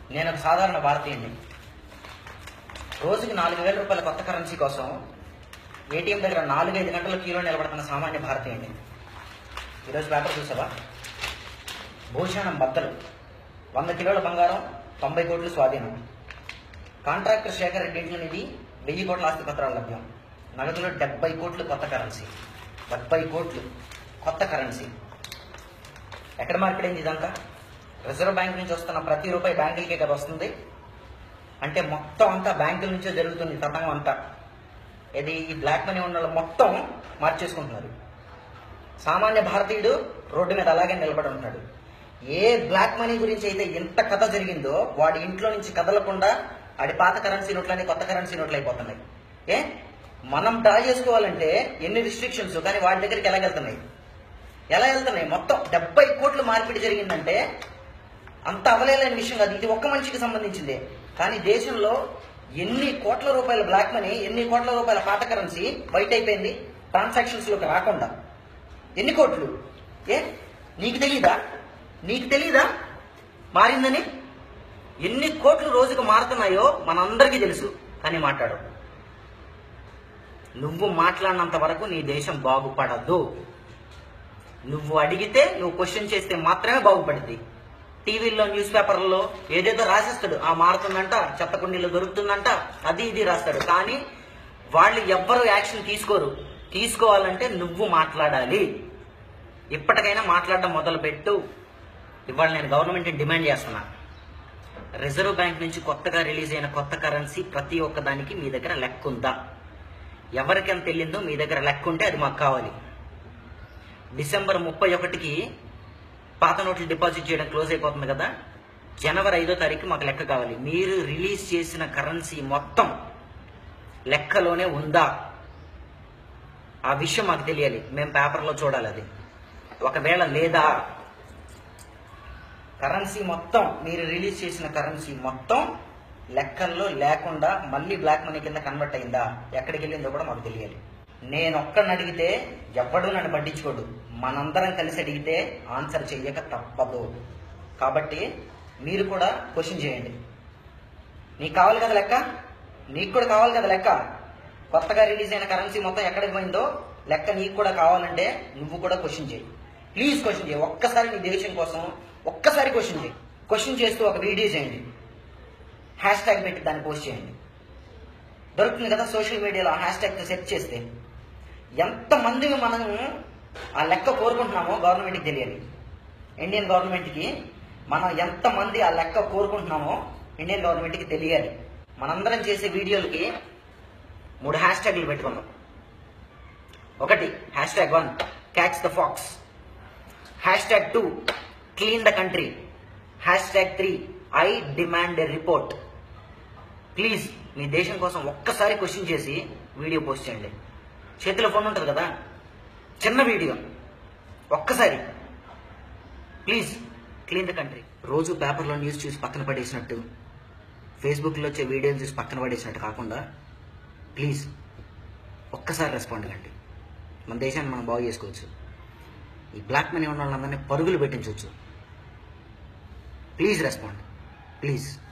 నేను ఒక సాధారణ భారతీయుడిని రోజుకి నాలుగు వేల రూపాయల కొత్త కరెన్సీ కోసం ఏటీఎం దగ్గర నాలుగైదు గంటల క్యూలో నిలబడుతున్న సామాన్య భారతీయుడిని ఈరోజు పేపర్ చూసావా భూషణం బద్దలు వంద కిలోల బంగారం తొంభై కోట్లు స్వాధీనం కాంట్రాక్టర్ శేఖర్ రెడ్డి ఇంట్లో నిధి వెయ్యి కోట్ల ఆస్తి పత్రాలు లభ్యం నగదులో డెబ్బై కోట్లు కొత్త కరెన్సీ డెబ్బై కోట్లు కొత్త కరెన్సీ ఎక్కడ మార్కెట్ అయింది ఇదంతా రిజర్వ్ బ్యాంక్ నుంచి వస్తున్న ప్రతి రూపాయి బ్యాంకులకే కదా వస్తుంది అంటే మొత్తం అంతా బ్యాంకుల నుంచే జరుగుతుంది తతంగం అంతా ఇది ఈ బ్లాక్ మనీ ఉన్న వాళ్ళు మొత్తం మార్చేసుకుంటున్నారు సామాన్య భారతీయుడు రోడ్డు మీద అలాగే నిలబడి ఉంటాడు ఏ బ్లాక్ మనీ గురించి అయితే ఎంత కథ జరిగిందో వాడి ఇంట్లో నుంచి కదలకుండా ఆడి పాత కరెన్సీ నోట్లని కొత్త కరెన్సీ నోట్లు అయిపోతున్నాయి ఏ మనం డ్రా చేసుకోవాలంటే ఎన్ని రిస్ట్రిక్షన్స్ కానీ వాడి దగ్గరికి ఎలా వెళ్తున్నాయి ఎలా వెళ్తున్నాయి మొత్తం డెబ్బై కోట్లు మార్పిడి జరిగిందంటే అంత అవలేలేని విషయం కాదు ఇది ఒక్క మనిషికి సంబంధించిందే కానీ దేశంలో ఎన్ని కోట్ల రూపాయల బ్లాక్ మనీ ఎన్ని కోట్ల రూపాయల పాత కరెన్సీ బయట అయిపోయింది ట్రాన్సాక్షన్స్ లోకి రాకుండా ఎన్ని కోట్లు ఏ నీకు తెలీదా నీకు తెలీదా మారిందని ఎన్ని కోట్లు రోజుకు మారుతున్నాయో మనందరికీ తెలుసు కానీ మాట్లాడు నువ్వు మాట్లాడినంత వరకు నీ దేశం బాగుపడదు నువ్వు అడిగితే నువ్వు క్వశ్చన్ చేస్తే మాత్రమే బాగుపడుద్ది టీవీల్లో న్యూస్ పేపర్లలో ఏదేదో రాసేస్తాడు ఆ మారుతుందంట చెత్తకుండీలో దొరుకుతుందంట అది ఇది రాస్తాడు కానీ వాళ్ళు ఎవ్వరు యాక్షన్ తీసుకోరు తీసుకోవాలంటే నువ్వు మాట్లాడాలి ఇప్పటికైనా మాట్లాడడం మొదలు పెట్టు ఇవాళ నేను గవర్నమెంట్ డిమాండ్ చేస్తున్నా రిజర్వ్ బ్యాంక్ నుంచి కొత్తగా రిలీజ్ అయిన కొత్త కరెన్సీ ప్రతి ఒక్క దానికి మీ దగ్గర లెక్క ఉందా ఎవరికి ఎంత వెళ్ళిందో మీ దగ్గర లెక్క ఉంటే అది మాకు కావాలి డిసెంబర్ ముప్పై ఒకటికి పాత నోట్లు డిపాజిట్ చేయడం క్లోజ్ అయిపోతుంది కదా జనవరి ఐదో తారీఖు మాకు లెక్క కావాలి మీరు రిలీజ్ చేసిన కరెన్సీ మొత్తం లెక్కలోనే ఉందా ఆ విషయం మాకు తెలియాలి మేము పేపర్లో చూడాలి అది ఒకవేళ లేదా కరెన్సీ మొత్తం మీరు రిలీజ్ చేసిన కరెన్సీ మొత్తం లెక్కల్లో లేకుండా మళ్ళీ బ్లాక్ మనీ కింద కన్వర్ట్ అయిందా ఎక్కడికి వెళ్ళిందో కూడా మాకు తెలియాలి నేను ఒక్కడిని అడిగితే ఎవ్వడూ నన్ను పట్టించుకోడు మనందరం కలిసి అడిగితే ఆన్సర్ చెయ్యక తప్పదు కాబట్టి మీరు కూడా క్వశ్చన్ చేయండి నీకు కావాలి కదా లెక్క నీకు కూడా కావాలి కదా లెక్క కొత్తగా రిలీజ్ అయిన కరెన్సీ మొత్తం ఎక్కడికి పోయిందో లెక్క నీకు కూడా కావాలంటే నువ్వు కూడా క్వశ్చన్ చేయి ప్లీజ్ క్వశ్చన్ చేయి ఒక్కసారి నీ దేశం కోసం ఒక్కసారి క్వశ్చన్ చేయి క్వశ్చన్ చేస్తూ ఒక వీడియో చేయండి హ్యాష్ ట్యాగ్ పెట్టి దాన్ని పోస్ట్ చేయండి దొరుకుతుంది కదా సోషల్ మీడియాలో హ్యాష్ ట్యాగ్ సెర్చ్ చేస్తే ఎంతమంది మనం ఆ లెక్క కోరుకుంటున్నామో గవర్నమెంట్కి తెలియాలి ఇండియన్ గవర్నమెంట్కి మనం ఎంతమంది ఆ లెక్క కోరుకుంటున్నామో ఇండియన్ గవర్నమెంట్కి తెలియాలి మనందరం చేసే వీడియోలకి మూడు హ్యాష్ ట్యాగ్లు పెట్టుకున్నాం ఒకటి hashtag one catch the fox hashtag two clean the country hashtag three I demand a report please మీ దేశం కోసం ఒక్కసారి క్వశ్చన్ చేసి వీడియో పోస్ట్ చేయండి చేతిలో ఫోన్ ఉంటుంది కదా చిన్న వీడియో ఒక్కసారి ప్లీజ్ క్లీన్ ద కంట్రీ రోజు పేపర్లో న్యూస్ చూసి పక్కన పడేసినట్టు ఫేస్బుక్లో వచ్చే వీడియోలు చూసి పక్కన పడేసినట్టు కాకుండా ప్లీజ్ ఒక్కసారి రెస్పాండ్ కండి మన దేశాన్ని మనం బాగు చేసుకోవచ్చు ఈ బ్లాక్ మనీ ఉన్న వాళ్ళందరినీ పరుగులు పెట్టించవచ్చు ప్లీజ్ రెస్పాండ్ ప్లీజ్